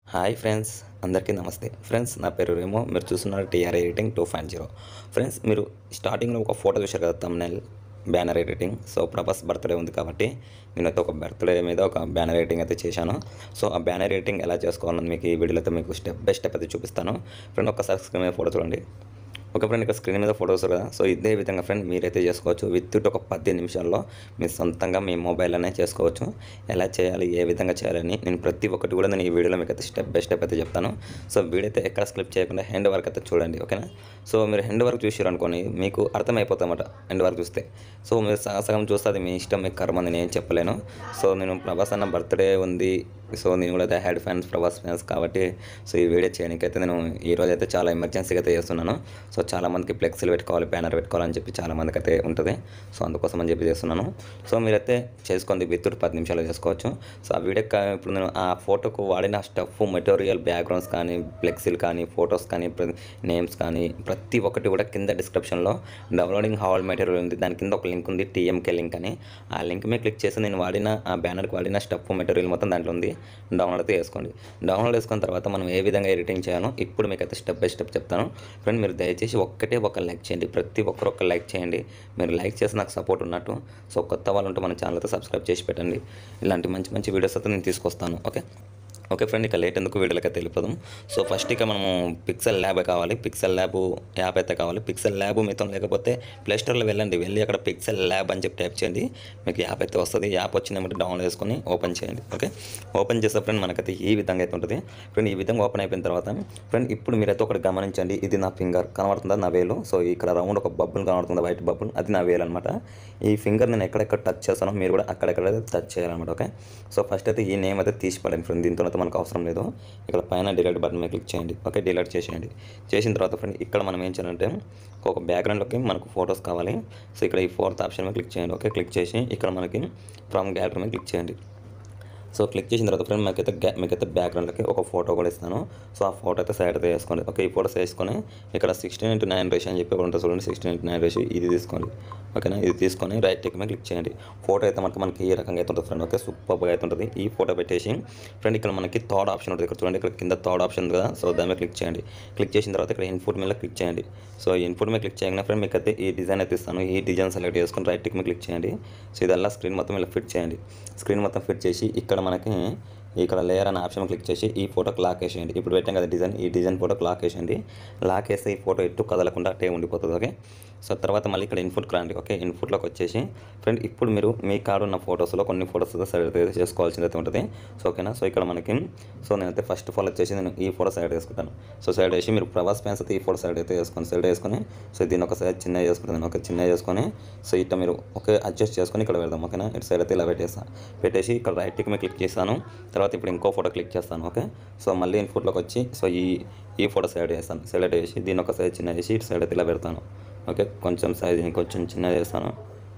hi friends అందరికీ నమస్తే friends నా పేరు రేమో మీరు చూస్తున్నారు TR editing two point zero friends మీరు స్టార్టింగ్లో ఒక ఫోటో చూశారు కదా thumbnail banner editing so Prabhas birthday ఉంది కాబట్టి నేనైతే ఒక బర్త్డే మీద ఒక బ్యానర్ ఎడిటింగ్ అయితే చేశాను సో ఆ బ్యానర్ ఎడిటింగ్ ఎలా చేసుకోవాలని మీకు ఈ వీడియోలో అయితే మీకు స్టెప్ బై స్టెప్ అయితే చూపిస్తాను ఫ్రెండ్ ఒకసారి స్క్రీన్ మీద ఫోటో చూడండి ఒక ఫ్రెండ్ ఇక్కడ స్క్రీన్ మీద ఫోటోస్ కదా సో ఇదే విధంగా ఫ్రెండ్ మీరైతే చేసుకోవచ్చు విత్ ఒక పది నిమిషాల్లో మీ సొంతంగా మీ మొబైల్లోనే చేసుకోవచ్చు ఎలా చేయాలి ఏ విధంగా చేయాలని నేను ప్రతి ఒక్కటి కూడా నేను ఈ వీడియోలో మీకు అయితే స్టెప్ బై స్టెప్ అయితే చెప్తాను సో వీడియో అయితే ఎక్కడ స్క్లిప్ చేయకుండా హ్యాండ్ వర్క్ అయితే చూడండి ఓకేనా సో మీరు హ్యాండ్ వర్క్ చూసారు అనుకోని మీకు అర్థమైపోతామట హ్యాండ్ వర్క్ చూస్తే సో మీరు సగం సగం చూస్తే అది మీ ఇష్టం మీ కర్మ అని నేను చెప్పలేను సో నేను ప్రభాస్ అన్న బర్త్డే ఉంది సో నేను కూడా అయితే హ్యాడ్ ఫ్యాన్స్ ప్రభాస్ ఫ్యాన్స్ కాబట్టి సో ఈ వీడియో చేయడానికి అయితే నేను ఈ రోజు అయితే చాలా ఎమర్జెన్సీగా అయితే చేస్తున్నాను సో చాలా మందికి ఫ్లెక్సీలు పెట్టుకోవాలి బ్యానర్ పెట్టుకోవాలని చెప్పి చాలా మందికి అయితే ఉంటుంది సో అందుకోసం అని చెప్పి చేస్తున్నాను సో మీరైతే చేసుకోండి విత్ పది నిమిషాలు చేసుకోవచ్చు సో ఆ వీడియో కా- ఇప్పుడు నేను ఆ ఫోటోకు వాడిన స్టఫ్ మెటీరియల్ బ్యాక్గ్రౌండ్స్ కానీ ఫ్లెక్సీలు కానీ ఫొటోస్ కానీ నేమ్స్ కానీ ప్రతి ఒక్కటి కూడా కింద డిస్క్రిప్షన్లో డౌన్లోడింగ్ హాల్ మెటీరియల్ ఉంది దాని కింద ఒక లింక్ ఉంది టీఎంకే లింక్ అని ఆ లింక్ మీద క్లిక్ చేసి నేను వాడిన ఆ బ్యానర్కి వాడిన స్టఫ్ మెటీరియల్ మొత్తం దాంట్లో ఉంది డౌన్లోడ్ అయితే చేసుకోండి డౌన్లోడ్ చేసుకున్న తర్వాత మనం ఏ విధంగా ఎడిటింగ్ చేయాలో ఇప్పుడు మీకు అయితే స్టెప్ బై స్టెప్ చెప్తాను ఫ్రెండ్ మీరు దయచేసి ఒక్కటే ఒక లైక్ చేయండి ప్రతి ఒక్కరు ఒక లైక్ చేయండి మీరు లైక్ చేసి నాకు సపోర్ట్ ఉన్నట్టు సో కొత్త వాళ్ళు ఉంటే మన ఛానల్ అయితే సబ్స్క్రైబ్ చేసి పెట్టండి ఇలాంటి మంచి మంచి వీడియోస్ అయితే నేను తీసుకొస్తాను ఓకే ఓకే ఫ్రెండ్ ఇక లేట్ ఎందుకు వీడియోలకి అయితే వెళ్ళిపోదాం సో ఫస్ట్ ఇక మనము పిక్సెల్ ల్యాబ్ కావాలి పిక్సెల్ ల్యాబ్ యాప్ అయితే కావాలి పిక్సెల్ ల్యాబ్ మీతో లేకపోతే ప్లే స్టోర్లో వెళ్ళండి వెళ్ళి అక్కడ పిక్సెల్ ల్యాబ్ అని చెప్పి టైప్ చేయండి మీకు యాప్ అయితే వస్తుంది యాప్ వచ్చినప్పుడు డౌన్లోడ్ చేసుకొని ఓపెన్ చేయండి ఓకే ఓపెన్ చేస్తే ఫ్రెండ్ మనకైతే ఈ విధంగా అయితే ఉంటుంది ఫ్రెండ్ ఈ విధంగా ఓపెన్ అయిపోయిన తర్వాత ఫ్రెండ్ ఇప్పుడు మీరైతే ఒకటి గమనించండి ఇది నా ఫింగర్ కనబడుతుందా నా వేలు సో ఇక్కడ రౌండ్ ఒక బబ్బుల్ కనబడుతుంది వైట్ బబ్బుల్ అది నా వేలు అనమాట ఈ ఫింగర్ నేను ఎక్కడెక్కడ టచ్ చేస్తానో మీరు కూడా అక్కడెక్కడ టచ్ చేయాలన్నమాట ఓకే సో ఫస్ట్ అయితే ఈ నేమ్ అయితే తీసి పడండి ఫ్రెండ్ దీంతో అయితే మనకు అవసరం లేదు ఇక్కడ పైన డిలీట్ బటన్ మీద క్లిక్ చేయండి ఓకే డిలీట్ చేసేయండి చేసిన తర్వాత ఫ్రెండ్ ఇక్కడ మనం ఏం చేయాలంటే ఒక బ్యాక్గ్రౌండ్లోకి మనకు ఫొటోస్ కావాలి సో ఇక్కడ ఈ ఫోర్త్ ఆప్షన్ మీద క్లిక్ చేయండి ఓకే క్లిక్ చేసి ఇక్కడ మనకి ఫ్రమ్ గ్యాలరీ మీద క్లిక్ చేయండి సో క్లిక్ చేసిన తర్వాత ఫ్రెండ్ మీకైతే గ్యా- మీకైతే బ్యాక్గ్రౌండ్లకి ఒక ఫోటో కూడా ఇస్తాను సో ఆ ఫోటో అయితే సైడ్ అయితే వేసుకోండి ఓకే ఈ ఫోటోస్ వేసుకొని ఇక్కడ సిక్స్టీన్ ఇంటూ నైన్ రేషియో అని చెప్పి ఇక్కడ ఉంటుంది చూడండి సిక్స్టీన్ ఇంటూ నైన్ రేషియో ఇది తీసుకోండి ఓకేనా ఇది తీసుకొని రైట్ టిక్ మీద క్లిక్ చేయండి ఫోటో అయితే మనకి మనకి ఈ రకంగా అయితే ఉంటుంది ఫ్రెండ్ ఓకే సూపర్గా అయితే ఉంటుంది ఈ ఫోటో పెట్టేసి ఫ్రెండ్ ఇక్కడ మనకి థర్డ్ ఆప్షన్ ఉంటుంది ఇక్కడ చూడండి ఇక్కడ కింద థర్డ్ ఆప్షన్ ఉంది కదా సో దాని మీద క్లిక్ చేయండి క్లిక్ చేసిన తర్వాత ఇక్కడ ఇన్పుట్ మీద క్లిక్ చేయండి సో ఇన్పుట్ మీద క్లిక్ చేయగానే ఫ్రెండ్ మీకు అయితే ఈ డిజైన్ అయితే ఇస్తాను ఈ డిజైన్ సెలెక్ట్ చేసుకొని రైట్ టిక్ మీద క్లిక్ చేయండి సో ఇదల్లా స్క్రీన్ మొత్తం ఇలా ఫిట్ చేయండి స్క్రీన్ మొత్తం ఫిట్ చేసి ఇక్కడ మనకి ఇక్కడ లేయర్ అనే ఆప్షన్ క్లిక్ చేసి ఈ ఫోటోకి లాక్ వేసేయండి ఇప్పుడు పెట్టాం కదా డిజైన్ ఈ డిజైన్ ఫోటోకి లాక్ వేసేయండి లాక్ వేస్తే ఈ ఫోటో ఎటు కదలకుండా అట్టే ఉండిపోతుంది ఓకే సో తర్వాత మళ్ళీ ఇక్కడ ఇన్పుట్కి రండి ఓకే ఇన్పుట్లోకి వచ్చేసి ఫ్రెండ్ ఇప్పుడు మీరు మీ కాడ ఉన్న ఫొటోస్లో కొన్ని ఫొటోస్ సెలెక్ట్ అయితే చేసుకోవాల్సింది అయితే ఉంటుంది సో ఓకేనా సో ఇక్కడ మనకి సో నేనైతే ఫస్ట్ ఆఫ్ ఆల్ వచ్చేసి నేను ఈ ఫోటో సెలెక్ట్ చేసుకుంటాను సో సెలెక్ట్ చేసి మీరు ప్రభాస్ ఫ్యాన్స్ అయితే ఈ ఫోటో సెలెక్ట్ అయితే చేసుకొని సెలెక్ట్ చేసుకొని సో దీన్ని ఒక సైజ్ చిన్న చేసుకుంటాను ఒక చిన్న చేసుకొని సో ఇట్లా మీరు ఒకే అడ్జస్ట్ చేసుకొని ఇక్కడ పెడదాం ఓకేనా ఇటు సైడ్ అయితే ఇలా పెట్టేస్తాను పెట్టేసి ఇక్కడ రైట్ టిక్ మీద క్లిక్ చేస్తాను తర్వాత ఇప్పుడు ఇంకో ఫోటో క్లిక్ చేస్తాను ఓకే సో మళ్ళీ ఇన్పుట్లోకి వచ్చి సో ఈ ఈ ఫోటో సెలెక్ట్ చేస్తాను సెలెక్ట్ చేసి దీన్ని ఒక సైజ్ చిన్న చేసి ఇటు సైడ్ అయితే ఇలా పెడతాను ఓకే కొంచెం సైజ్ ఇంకొంచెం చిన్న చేస్తాను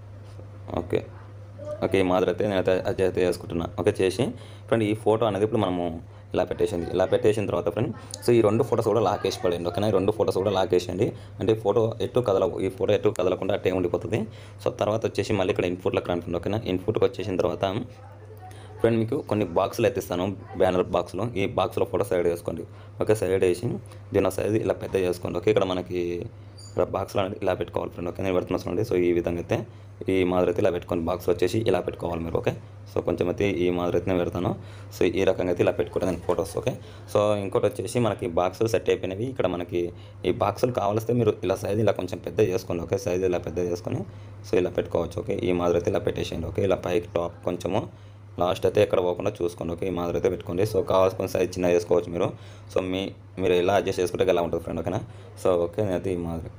ఓకే ఓకే ఈ మాదిరి అయితే నేనైతే అది అయితే చేసుకుంటున్నా ఓకే చేసి ఫ్రెండ్ ఈ ఫోటో అనేది ఇప్పుడు మనము ఇలా పెట్టేసింది ఇలా పెట్టేసిన తర్వాత ఫ్రెండ్ సో ఈ రెండు ఫోటోస్ కూడా లాక్ వేసి పడండి ఓకేనా ఈ రెండు ఫోటోస్ కూడా లాక్ వేసేయండి అంటే ఈ ఫోటో ఎటు కదలవు ఈ ఫోటో ఎటు కదలకుండా అట్టే ఉండిపోతుంది సో తర్వాత వచ్చేసి మళ్ళీ ఇక్కడ ఇన్పుట్లోకి రండి ఓకేనా ఇన్పుట్కి వచ్చేసిన తర్వాత ఫ్రెండ్ మీకు కొన్ని బాక్సులు ఎత్తిస్తాను బ్యానర్ బాక్స్లో ఈ బాక్స్లో ఫోటో సైడ్ చేసుకోండి ఓకే సైడ్ వేసి దీని సైజ్ ఇలా పెద్ద చేసుకోండి ఓకే ఇక్కడ మనకి ఇక్కడ బాక్స్లో అనేది ఇలా పెట్టుకోవాలి ఫ్రెండ్ ఓకే నేను పెడుతున్నా చూడండి సో ఈ విధంగా అయితే ఈ మాదిరి అయితే ఇలా పెట్టుకొని బాక్స్ వచ్చేసి ఇలా పెట్టుకోవాలి మీరు ఓకే సో కొంచెం అయితే ఈ మాదిరి అయితే నేను పెడతాను సో ఈ రకంగా అయితే ఇలా పెట్టుకుంటాను నేను ఫొటోస్ ఓకే సో ఇంకోటి వచ్చేసి మనకి బాక్సులు సెట్ అయిపోయినవి ఇక్కడ మనకి ఈ బాక్సులు కావాల్స్తే మీరు ఇలా సైజ్ ఇలా కొంచెం పెద్ద చేసుకోండి ఓకే సైజ్ ఇలా పెద్ద చేసుకొని సో ఇలా పెట్టుకోవచ్చు ఓకే ఈ మాదిరి అయితే ఇలా పెట్టేసేయండి ఓకే ఇలా పైకి టాప్ కొంచెము లాస్ట్ అయితే ఎక్కడ పోకుండా చూసుకోండి ఓకే ఈ మాదిరి అయితే పెట్టుకోండి సో కావాల్సిన సైజ్ చిన్న చేసుకోవచ్చు మీరు సో మీ మీరు ఎలా అడ్జస్ట్ చేసుకుంటే ఎలా ఉంటుంది ఫ్రెండ్ ఓకేనా సో ఓకే నేనైతే ఈ మాదిరి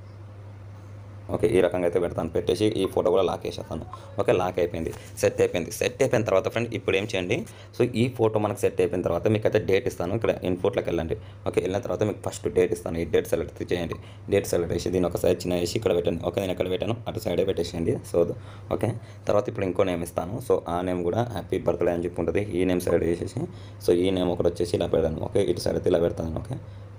ఓకే ఈ రకంగా అయితే పెడతాను పెట్టేసి ఈ ఫోటో కూడా లాక్ వేసేస్తాను ఓకే లాక్ అయిపోయింది సెట్ అయిపోయింది సెట్ అయిపోయిన తర్వాత ఫ్రెండ్ ఇప్పుడు ఏం చేయండి సో ఈ ఫోటో మనకు సెట్ అయిపోయిన తర్వాత మీకు అయితే డేట్ ఇస్తాను ఇక్కడ ఇన్ఫోట్లోకి వెళ్ళండి ఓకే వెళ్ళిన తర్వాత మీకు ఫస్ట్ డేట్ ఇస్తాను ఈ డేట్ సెలెక్ట్ చేయండి డేట్ సెలెక్ట్ చేసి దీని ఒక సైజ్ చిన్న వేసి ఇక్కడ పెట్టండి ఓకే నేను ఎక్కడ పెట్టాను అటు సైడే పెట్టేసేయండి సో ఓకే తర్వాత ఇప్పుడు ఇంకో నేమ్ ఇస్తాను సో ఆ నేమ్ కూడా హ్యాపీ బర్త్డే అని చెప్పి ఉంటుంది ఈ నేమ్ సైడ్ వేసేసి సో ఈ నేమ్ ఒకటి వచ్చేసి ఇలా పెడతాను ఓకే ఇటు సైడ్ అయితే ఇలా పెడతాను ఓకే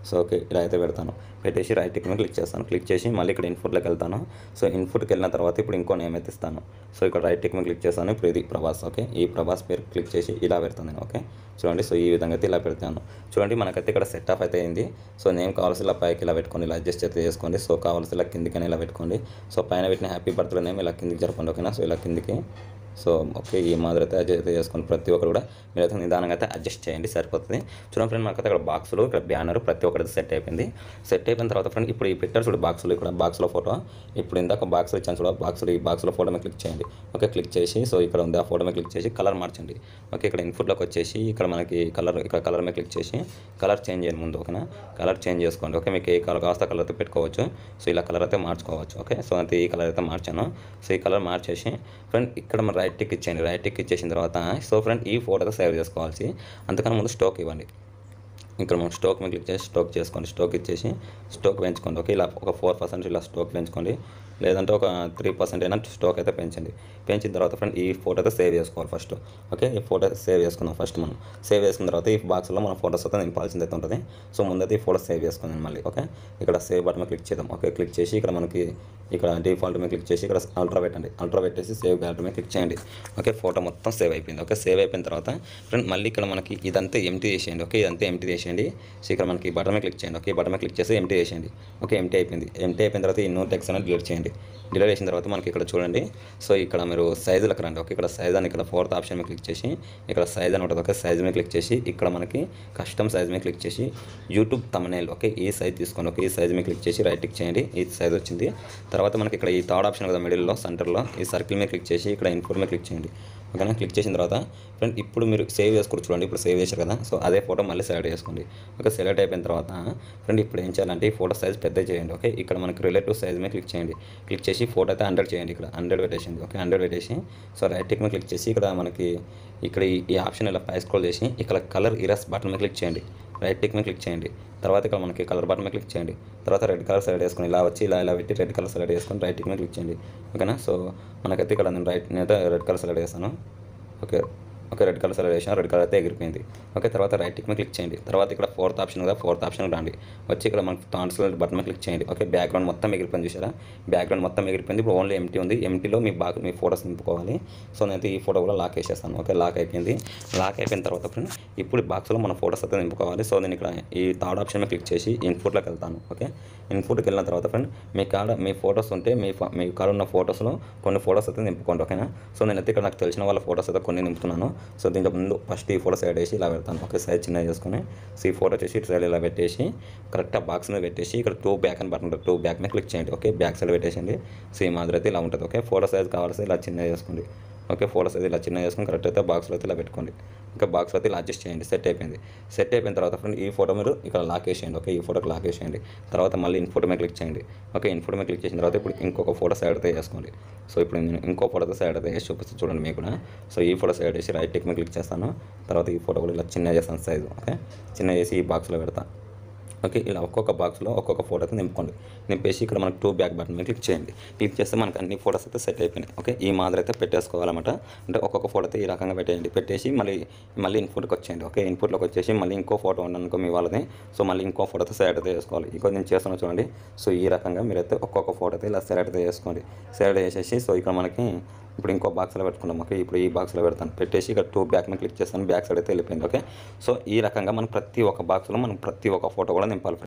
సో ఓకే ఇలా అయితే పెడతాను పెట్టేసి రైట్ టిక్ మీద క్లిక్ చేస్తాను క్లిక్ చేసి మళ్ళీ ఇక్కడ ఇన్పుట్లోకి వెళ్తాను సో ఇన్పుట్కి వెళ్ళిన తర్వాత ఇప్పుడు ఇంకో నేమ్ అయితే ఇస్తాను సో ఇక్కడ రైట్ టిక్ మీద క్లిక్ చేస్తాను ఇప్పుడు ఇది ప్రభాస్ ఓకే ఈ ప్రభాస్ పేరు క్లిక్ చేసి ఇలా పెడతాను నేను ఓకే చూడండి సో ఈ విధంగా అయితే ఇలా పెడతాను చూడండి మనకైతే ఇక్కడ సెట్ ఆఫ్ అయితే అయింది సో నేమ్ కావాల్సి ఇలా పైకి ఇలా పెట్టుకోండి ఇలా అడ్జస్ట్ అయితే చేసుకోండి సో కావాల్సి ఇలా కిందికని ఇలా పెట్టుకోండి సో పైన పెట్టిన హ్యాపీ బర్త్డే నేమ్ ఇలా కిందికి జరపండి ఓకేనా సో ఇలా కిందికి సో ఓకే ఈ మాదిరి అయితే అడ్జస్ట్ అయితే చేసుకోండి ప్రతి ఒక్కరు కూడా మీరైతే నిదానంగా అయితే అడ్జస్ట్ చేయండి సరిపోతుంది చూడండి ఫ్రెండ్ మనకైతే ఇక్కడ బాక్సులు ఇక్కడ బ్యానర్ ప్రతి ఒక్కటి సెట్ అయిపోయింది సెట్ అయిపోయిన తర్వాత ఫ్రెండ్ ఇప్పుడు ఈ పెట్టారు చూడు బాక్సులు ఇక్కడ బాక్స్లో ఫోటో ఇప్పుడు ఇందాక బాక్స్ ఇచ్చాను చూడ బాక్సులు ఈ బాక్స్లో ఫోటో మీద క్లిక్ చేయండి ఓకే క్లిక్ చేసి సో ఇక్కడ ఉంది ఆ ఫోటో మీద క్లిక్ చేసి కలర్ మార్చండి ఓకే ఇక్కడ ఇన్పుట్లోకి వచ్చేసి ఇక్కడ మనకి కలర్ ఇక్కడ కలర్ మీద క్లిక్ చేసి కలర్ చేంజ్ చేయండి ముందు ఓకేనా కలర్ చేంజ్ చేసుకోండి ఓకే మీకు ఏ కలర్ కావాల్సిన కలర్ అయితే పెట్టుకోవచ్చు సో ఇలా కలర్ అయితే మార్చుకోవచ్చు ఓకే సో అయితే ఈ కలర్ అయితే మార్చాను సో ఈ కలర్ మార్చేసి ఫ్రెండ్ ఇక్కడ మన రైట్ టిక్ ఇచ్చేయండి రైట్ టిక్ ఇచ్చేసిన తర్వాత సో ఫ్రెండ్ ఈ ఫోటో అయితే సేవ్ చేసుకోవాల్సి అంతకన్నా ముందు స్టోక్ ఇవ్వండి ఇక్కడ మనం స్టోక్ మీద క్లిక్ చేసి స్టోక్ చేసుకోండి స్టోక్ ఇచ్చేసి స్టోక్ పెంచుకోండి ఓకే ఇలా ఒక ఫోర్ పర్సెంట్ ఇలా స్టోక్ పెంచుకోండి లేదంటే ఒక త్రీ పర్సెంట్ అయినా స్టోక్ అయితే పెంచండి పెంచిన తర్వాత ఫ్రెండ్ ఈ ఫోటో అయితే సేవ్ చేసుకోవాలి ఫస్ట్ ఓకే ఈ ఫోటో అయితే సేవ్ చేసుకుందాం ఫస్ట్ మనం సేవ్ చేసుకున్న తర్వాత ఈ బాక్స్లో మన ఫోటోస్ అయితే నింపాల్సింది అయితే ఉంటుంది సో ముందైతే ఈ ఫోటో సేవ్ చేసుకుందాం మళ్ళీ ఓకే ఇక్కడ సేవ్ బటన్ మీద క్లిక్ చేద్దాం ఓకే క్లిక్ చేసి ఇక్కడ మనకి ఇక్కడ డిఫాల్ట్ మీద క్లిక్ చేసి ఇక్కడ అల్ట్రా పెట్టండి అల్ట్రా పెట్టేసి సేవ్ గ్యాలరీ మీద క్లిక్ చేయండి ఓకే ఫోటో మొత్తం సేవ్ అయిపోయింది ఓకే సేవ్ అయిపోయిన తర్వాత ఫ్రెండ్ మళ్ళీ ఇక్కడ మనకి ఇదంతా ఎంటీ చేసేయండి ఓకే ఇదంతా ఎంటీ చేసేయండి సో ఇక్కడ మనకి బటన్ మీద క్లిక్ చేయండి ఓకే బటన్ మీద క్లిక్ చేసి ఎంటీ చేసేయండి ఓకే ఎంటీ అయిపోయింది ఎంటీ అయిపోయిన తర్వాత ఈ నో టెక్స్ అనేది డిలీట్ చేయండి డిలీట్ చేసిన తర్వాత మనకి ఇక్కడ చూడండి సో ఇక్కడ మీరు సైజులకు రండి ఓకే ఇక్కడ సైజ్ అని ఇక్కడ ఫోర్త్ ఆప్షన్ మీద క్లిక్ చేసి ఇక్కడ సైజ్ అని ఉంటుంది ఓకే సైజ్ మీద క్లిక్ చేసి ఇక్కడ మనకి కస్టమ్ సైజ్ మీద క్లిక్ చేసి యూట్యూబ్ తమనేల్ ఓకే ఈ సైజ్ తీసుకోండి ఓకే ఈ సైజ్ మీద క్లిక్ చేసి రైట్ క్లిక్ చేయండి ఈ సైజ్ వచ్చింది తర్వాత మనకి ఇక్కడ ఈ థర్డ్ ఆప్షన్ కదా మిడిల్లో సెంటర్లో ఈ సర్కిల్ మీద క్లిక్ చేసి ఇక్కడ ఇన్ఫోర్ మీద క్లిక్ చేయండి ఓకేనా క్లిక్ చేసిన తర్వాత ఫ్రెండ్ ఇప్పుడు మీరు సేవ్ చేసుకోవచ్చు చూడండి ఇప్పుడు సేవ్ చేశారు కదా సో అదే ఫోటో మళ్ళీ సెలెక్ట్ చేసుకోండి ఓకే సెలెక్ట్ అయిపోయిన తర్వాత ఫ్రెండ్ ఇప్పుడు ఏం చేయాలంటే ఈ ఫోటో సైజ్ పెద్ద చేయండి ఓకే ఇక్కడ మనకి రిలేటివ్ సైజ్ మీద క్లిక్ చేయండి క్లిక్ చేసి ఫోటో అయితే హండ్రెడ్ చేయండి ఇక్కడ హండ్రెడ్ పెట్టేసింది ఓకే హండ్రెడ్ పెట్టేసి సో రైట్ టిక్ మీద క్లిక్ చేసి ఇక్కడ మనకి ఇక్కడ ఈ- ఈ ఆప్షన్ ఇలా పై స్క్రోల్ చేసి ఇక్కడ కలర్ ఇరస్ బటన్ మీద క్లిక్ చేయండి రైట్ టిక్ మీద క్లిక్ చేయండి తర్వాత ఇక్కడ మనకి కలర్ బటన్ మీద క్లిక్ చేయండి తర్వాత రెడ్ కలర్ సెలెక్ట్ చేసుకొని ఇలా వచ్చి ఇలా ఇలా పెట్టి రెడ్ కలర్ సెలెక్ట్ చేసుకొని రైట్ టిక్ మీద క్లిక్ చేయండి ఓకేనా సో మనకైతే ఇక్కడ నేను రైట్ నేనైతే రెడ్ కలర్ సెలెక్ట్ చేస్తాను okay okay red colour select చేసిన రెడ్ కలర్ అయితే ఎగిరిపోయింది ఓకే తర్వాత రైట్ టిక్ మీద క్లిక్ చేయండి తర్వాత ఇక్కడ ఫోర్త్ ఆప్షన్ కదా ఫోర్త్ ఆప్షన్ రండి వచ్చి ఇక్కడ మనకి ట్రాన్స్లేట్ బటన్ మీద క్లిక్ చేయండి ఓకే బ్యాక్గ్రౌండ్ మొత్తం ఎగిరిపోయింది చూసారా బ్యాక్గ్రౌండ్ మొత్తం ఎగిరిపోయింది ఇప్పుడు ఓన్లీ ఎంటీ ఉంది ఎంటీలో మీ బాగా మీ ఫోటోస్ నింపుకోవాలి సో నేనైతే ఈ ఫోటో కూడా లాక్ వేసేస్తాను ఓకే లాక్ అయిపోయింది లాక్ అయిపోయిన తర్వాత ఫ్రెండ్ ఇప్పుడు బాక్స్లో మన ఫోటోస్ అయితే నింపుకోవాలి సో నేను ఇక్కడ ఈ థర్డ్ ఆప్షన్ మీద క్లిక్ చేసి ఇన్పుట్లోకి వెళ్తాను ఓకే ఇన్పుట్కి వెళ్ళిన తర్వాత ఫ్రెండ్ మీ కాడ మీ ఫోటోస్ ఉంటే మీ ఫ- మీ కాడ ఉన్న ఫోటోస్లో కొన్ని ఫోటోస్ అయితే నింపుకోండి ఓకేనా సో నేనైతే ఇక్కడ నాకు తెలిసిన వాళ్ళ ఫోటోస్ అయితే కొన్ని నింపుతున్నాను సో దీంట్లో ముందు ఫస్ట్ ఈ ఫోటో సైడ్ వేసి ఇలా పెడతాను ఓకే సైజ్ చిన్నగా చేసుకుని సో ఈ ఫోటో వచ్చేసి ఇటు సైడ్ ఇలా పెట్టేసి కరెక్ట్గా బాక్స్ మీద పెట్టేసి ఇక్కడ టూ బ్యాక్ అని బటన్ టూ బ్యాక్ మీద క్లిక్ చేయండి ఓకే బ్యాక్ సైడ్ పెట్టేసింది సో ఈ మాదిరి అయితే ఇలా ఉంటుంది ఓకే ఫోటో సైజ్ కావాల్సి ఇలా చిన్నగా చేసుకోండి ఓకే ఫోటోస్ అయితే ఇలా చిన్నగా చేసుకుని కరెక్ట్ అయితే బాక్స్లో అయితే ఇలా పెట్టుకోండి ఇంకా బాక్స్లో అయితే ఇలా అడ్జస్ట్ చేయండి సెట్ అయిపోయింది సెట్ అయిపోయిన తర్వాత ఫ్రెండ్ ఈ ఫోటో మీరు ఇక్కడ లాక్ వేసేయండి ఓకే ఈ ఫోటోకి లాక్ వేసేయండి తర్వాత మళ్ళీ ఇన్ ఫోటో మీద క్లిక్ చేయండి ఓకే ఇన్ ఫోటో మీద క్లిక్ చేసిన తర్వాత ఇప్పుడు ఇంకొక ఫోటో సైడ్ అయితే చేసుకోండి సో ఇప్పుడు నేను ఇంకో ఫోటో సైడ్ అయితే వేసి చూపిస్తాను చూడండి మీకు కూడా సో ఈ ఫోటో సైడ్ వేసి రైట్ టిక్ మీద క్లిక్ చేస్తాను తర్వాత ఈ ఫోటో కూడా ఇలా చిన్న చేస్తాను సైజు ఓకే చిన్న చేసి ఈ బాక్స్లో పెడతాను ఓకే ఇలా ఒక్కొక్క బాక్స్లో ఒక్కొక్క ఫోటో అయితే నింపుకోండి నింపేసి ఇక్కడ మనకు టూ బ్యాక్ బటన్ మీద క్లిక్ చేయండి క్లిక్ చేస్తే మనకు అన్ని ఫోటోస్ అయితే సెట్ అయిపోయినాయి ఓకే ఈ మాదిరి అయితే పెట్టేసుకోవాలన్నమాట అంటే ఒక్కొక్క ఫోటో అయితే ఈ రకంగా పెట్టేయండి పెట్టేసి మళ్ళీ మళ్ళీ ఇన్పుట్కి వచ్చేయండి ఓకే ఇన్పుట్లోకి వచ్చేసి మళ్ళీ ఇంకో ఫోటో ఉండనుకో మీ వాళ్ళది సో మళ్ళీ ఇంకో ఫోటో అయితే సెలెక్ట్ అయితే చేసుకోవాలి ఇంకో నేను చేస్తున్నా చూడండి సో ఈ రకంగా మీరైతే ఒక్కొక్క ఫోటో అయితే ఇలా సెలెక్ట్ అయితే చేసుకోండి సెలెక్ట్ చేసేసి సో ఇక్కడ మనకి ఇప్పుడు ఇంకో బాక్స్లో పెట్టుకున్నాం ఓకే ఇప్పుడు ఈ బాక్స్లో పెడతాను పెట్టేసి ఇక్కడ టూ బ్యాక్ మీద క్లిక్ చేస్తాను బ్యాక్ సైడ్ అయితే వెళ్ళిపోయింది ఓకే సో ఈ రకంగా మనం ప్రతి ఒక్క బాక్స్లో మనం ప్రతి ఒక్క ఫోటో కూడా నింపాలి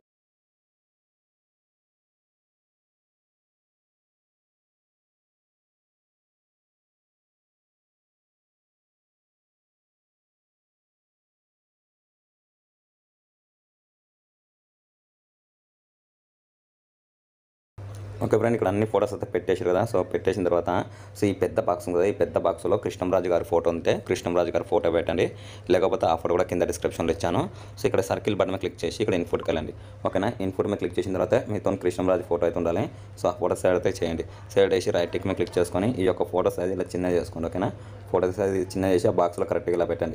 ఓకే ఫ్రెండ్ ఇక్కడ అన్ని ఫోటోస్ అయితే పెట్టేసారు కదా సో పెట్టేసిన తర్వాత సో ఈ పెద్ద బాక్స్ ఉంది కదా ఈ పెద్ద బాక్స్లో కృష్ణంరాజు గారి ఫోటో ఉంటే కృష్ణంరాజు గారి ఫోటో పెట్టండి లేకపోతే ఆ ఫోటో కూడా కింద డిస్క్రిప్షన్లో ఇచ్చాను సో ఇక్కడ సర్కిల్ బటన్ మీద క్లిక్ చేసి ఇక్కడ ఇన్ఫుట్కి వెళ్ళండి ఓకేనా ఇన్ఫుట్ మీద క్లిక్ చేసిన తర్వాత మీతో కృష్ణంరాజు ఫోటో అయితే ఉండాలి సో ఆ ఫోటో సైడ్ అయితే చేయండి సైడ్ వేసి రైట్ టిక్ మీద క్లిక్ చేసుకొని ఈ యొక్క ఫోటో సైజ్ ఇలా చిన్న చేసుకోండి ఓకేనా ఫోటో సైజ్ చిన్న చేసి ఆ బాక్స్లో కరెక్ట్గా ఇలా పెట్టండి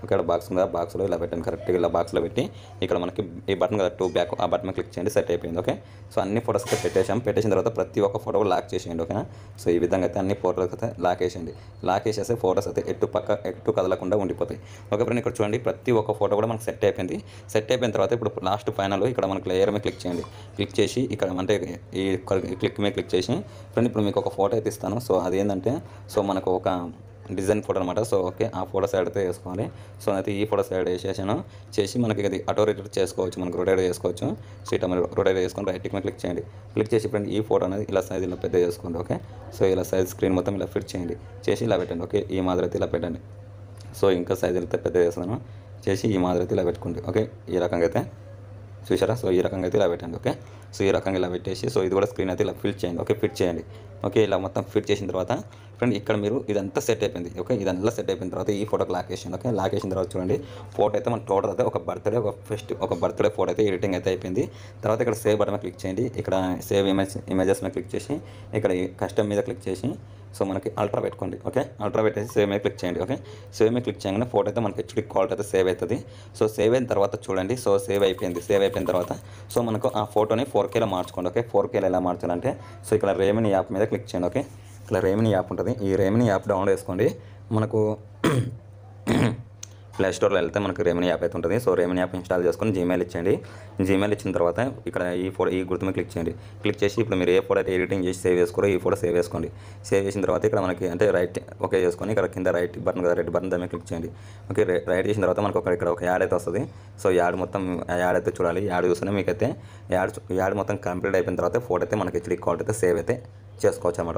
ఇక్కడ బాక్స్ ఉందా బాక్స్లో ఇలా పెట్టండి కరెక్ట్గా ఇలా బాక్స్లో పెట్టి ఇక్కడ మనకి ఈ బటన్ కదా టూ బ్యాక్ ఆ బటన్ క్లిక్ చేయండి సెట్ అయిపోయింది ఓకే సో అన్ని ఫోటోస్ అయితే పెట్టేసాం పెట్టేసిన తర్వాత ప్రతి ఒక్క ఫోటో కూడా లాక్ చేసేయండి ఓకేనా సో ఈ విధంగా అయితే అన్ని ఫోటోస్ అయితే లాక్ వేసేయండి లాక్ వేసేస్తే ఫోటోస్ అయితే ఎటు పక్క ఎటు కదలకుండా ఉండిపోతాయి ఓకే ఫ్రెండ్ ఇక్కడ చూడండి ప్రతి ఒక్క ఫోటో కూడా మనకు సెట్ అయిపోయింది సెట్ అయిపోయిన తర్వాత ఇప్పుడు లాస్ట్ ఫైనల్ ఇక్కడ మనకి లేయర్ మీద క్లిక్ చేయండి క్లిక్ చేసి ఇక్కడ అంటే ఈ క్లిక్ మీద క్లిక్ చేసి ఫ్రెండ్ ఇప్పుడు మీకు ఒక ఫోటో అయితే ఇస్తాను సో అదేంటంటే సో మనకు ఒక డిజైన్ ఫోటో అనమాట సో ఓకే ఆ ఫోటో సైడ్ అయితే వేసుకోవాలి సో అయితే ఈ ఫోటో సైడ్ వేసేసాను చేసి మనకి అది ఆటో రొటేట్ చేసుకోవచ్చు మనకు రొటేట్ చేసుకోవచ్చు సీట్ మీరు రొటేట్ చేసుకొని రైట్ మీద క్లిక్ చేయండి క్లిక్ చేసి ఫ్రెండ్ ఈ ఫోటో అనేది ఇలా సైజ్ ఇలా పెద్ద చేసుకోండి ఓకే సో ఇలా సైజ్ స్క్రీన్ మొత్తం ఇలా ఫిట్ చేయండి చేసి ఇలా పెట్టండి ఓకే ఈ మాదిరి అయితే ఇలా పెట్టండి సో ఇంకా సైజ్ అయితే పెద్ద చేస్తాను చేసి ఈ మాదిరి అయితే ఇలా పెట్టుకోండి ఓకే ఈ రకంగా అయితే చూసారా సో ఈ రకంగా అయితే ఇలా పెట్టండి ఓకే సో ఈ రకంగా ఇలా పెట్టేసి సో ఇది కూడా స్క్రీన్ అయితే ఇలా ఫిట్ చేయండి ఓకే ఫిట్ చేయండి ఓకే ఇలా మొత్తం ఫిట్ చేసిన తర్వాత ఫ్రెండ్ ఇక్కడ మీరు ఇదంతా సెట్ అయిపోయింది ఓకే ఇదంతా సెట్ అయిపోయిన తర్వాత ఈ ఫోటోకి లాక్ వేసింది ఓకే లాక్ వేసిన తర్వాత చూడండి ఫోటో అయితే మన టోటల్ అయితే ఒక బర్త్డే ఒక ఫెస్ట్ ఒక బర్త్డే ఫోటో అయితే ఎడిటింగ్ అయితే అయిపోయింది తర్వాత ఇక్కడ సేవ్ బటన్ మీద క్లిక్ చేయండి ఇక్కడ సేవ్ ఇమేజ్ ఇమేజెస్ మీద క్లిక్ చేసి ఇక్కడ కస్టమ్ మీద క్లిక్ చేసి సో మనకి అల్ట్రా పెట్టుకోండి ఓకే అల్ట్రా పెట్టేసి సేవ్ మీద క్లిక్ చేయండి ఓకే సేవ్ మీద క్లిక్ చేయగానే ఫోటో అయితే మనకి హెచ్డి క్వాలిటీ అయితే సేవ్ అవుతుంది సో సేవ్ అయిన తర్వాత చూడండి సో సేవ్ అయిపోయింది సేవ్ అయిపోయిన తర్వాత సో మనకు ఆ ఫోటోని ఫోర్ కేలో మార్చుకోండి ఓకే ఫోర్ కేలో ఎలా మార్చాలంటే సో ఇక్కడ రేమిని యాప్ మీద క్లిక్ చేయండి ఓకే ఇక్కడ రేమిని యాప్ ఉంటుంది ఈ రేమిని యాప్ డౌన్లోడ్ చేసుకోండి మనకు ప్లే స్టోర్లో వెళ్తే మనకు రెమినీ యాప్ అయితే ఉంటుంది సో రెమినీ యాప్ ఇన్స్టాల్ చేసుకొని జీమెయిల్ ఇచ్చేయండి జీమెయిల్ ఇచ్చిన తర్వాత ఇక్కడ ఈ ఫోటో ఈ గుర్తు మీద క్లిక్ చేయండి క్లిక్ చేసి ఇప్పుడు మీరు ఏ ఫోటో అయితే ఎడిటింగ్ చేసి సేవ్ చేసుకోరో ఈ ఫోటో సేవ్ చేసుకోండి సేవ్ చేసిన తర్వాత ఇక్కడ మనకి అంటే రైట్ ఓకే చేసుకొని ఇక్కడ కింద రైట్ బటన్ కదా రెడ్ బటన్ దాని మీద క్లిక్ చేయండి ఓకే రైట్ చేసిన తర్వాత మనకు ఒక ఇక్కడ ఒక యాడ్ అయితే వస్తుంది సో యాడ్ మొత్తం యాడ్ అయితే చూడాలి యాడ్ చూస్తేనే మీకైతే యాడ్ యాడ్ మొత్తం కంప్లీట్ అయిపోయిన తర్వాత ఫోటో అయితే మనకి హెచ్డి క్వాలిటీ అయితే సేవ్ అయితే చేసుకోవచ్చు అన్నమాట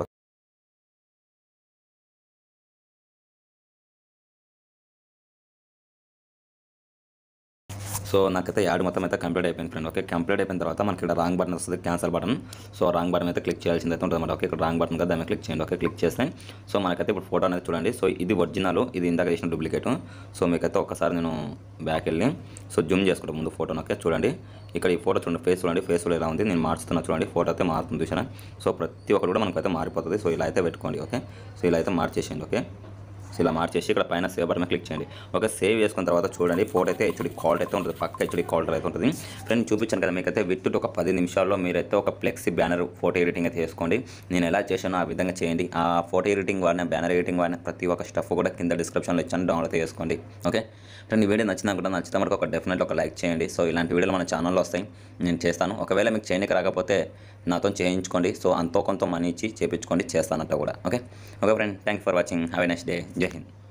సో నాకైతే యాడ్ మొత్తం అయితే కంప్లీట్ అయిపోయింది ఫ్రెండ్ ఓకే కంప్లీట్ అయిపోయిన తర్వాత మనకి ఇక్కడ రాంగ్ బటన్ వస్తుంది cancel button so wrong button అయితే క్లిక్ చేయాల్సింది అయితే ఉంటుంది ఓకే ఇక్కడ రాంగ్ బటన్ కదా దాన్ని క్లిక్ చేయండి ఓకే క్లిక్ చేస్తే సో మనకైతే ఇప్పుడు ఫోటో అనేది చూడండి సో ఇది ఒరిజినల్ ఇది ఇందాక చేసిన డూప్లికేట్ సో మీకైతే ఒకసారి నేను బ్యాక్ వెళ్ళి సో జూమ్ చేసుకుంటాను ముందు ఫోటోని ఓకే చూడండి ఇక్కడ ఈ ఫోటో చూడండి ఫేస్ చూడండి ఫేస్ ఎలా ఉంది నేను మార్చుతున్నా చూడండి ఫోటో అయితే మారుతుంది చూసాను సో ప్రతి ఒక్కరు కూడా మనకైతే మారిపోతుంది సో ఇలా అయితే పెట్టుకోండి ఓకే సో ఇలా అయితే మార్చేసేయండి ఓకే సో ఇలా మార్చేసి ఇక్కడ పైన సేవ్ బటన్ క్లిక్ చేయండి ఒక సేవ్ చేసుకున్న తర్వాత చూడండి ఫోటో అయితే హెచ్డి క్వాలిటీ అయితే ఉంటుంది పక్క హెచ్డి క్వాలిటీ అయితే ఉంటుంది ఫ్రెండ్ చూపించాను కదా మీకైతే విత్ ఒక పది నిమిషాల్లో మీరైతే ఒక ఫ్లెక్సీ బ్యానర్ ఫోటో ఎడిటింగ్ అయితే చేసుకోండి నేను ఎలా చేశానో ఆ విధంగా చేయండి ఆ ఫోటో ఎడిటింగ్ వాడిన బ్యానర్ ఎడిటింగ్ వాడిన ప్రతి ఒక్క స్టఫ్ కూడా కింద డిస్క్రిప్షన్లో ఇచ్చాను డౌన్లోడ్ చేసుకోండి ఓకే ఫ్రెండ్ ఈ వీడియో నచ్చినా కూడా నచ్చితే మనకు ఒక డెఫినెట్ ఒక లైక్ చేయండి సో ఇలాంటి వీడియోలు మన ఛానల్లో వస్తాయి నేను చేస్తాను ఒకవేళ మీకు చేయడానికి రాకపోతే నాతో చేయించుకోండి సో అంతో కొంత మనీ ఇచ్చి చేయించుకోండి చేస్తానంట కూడా okay okay friend thank for watching have a next day Jai Hind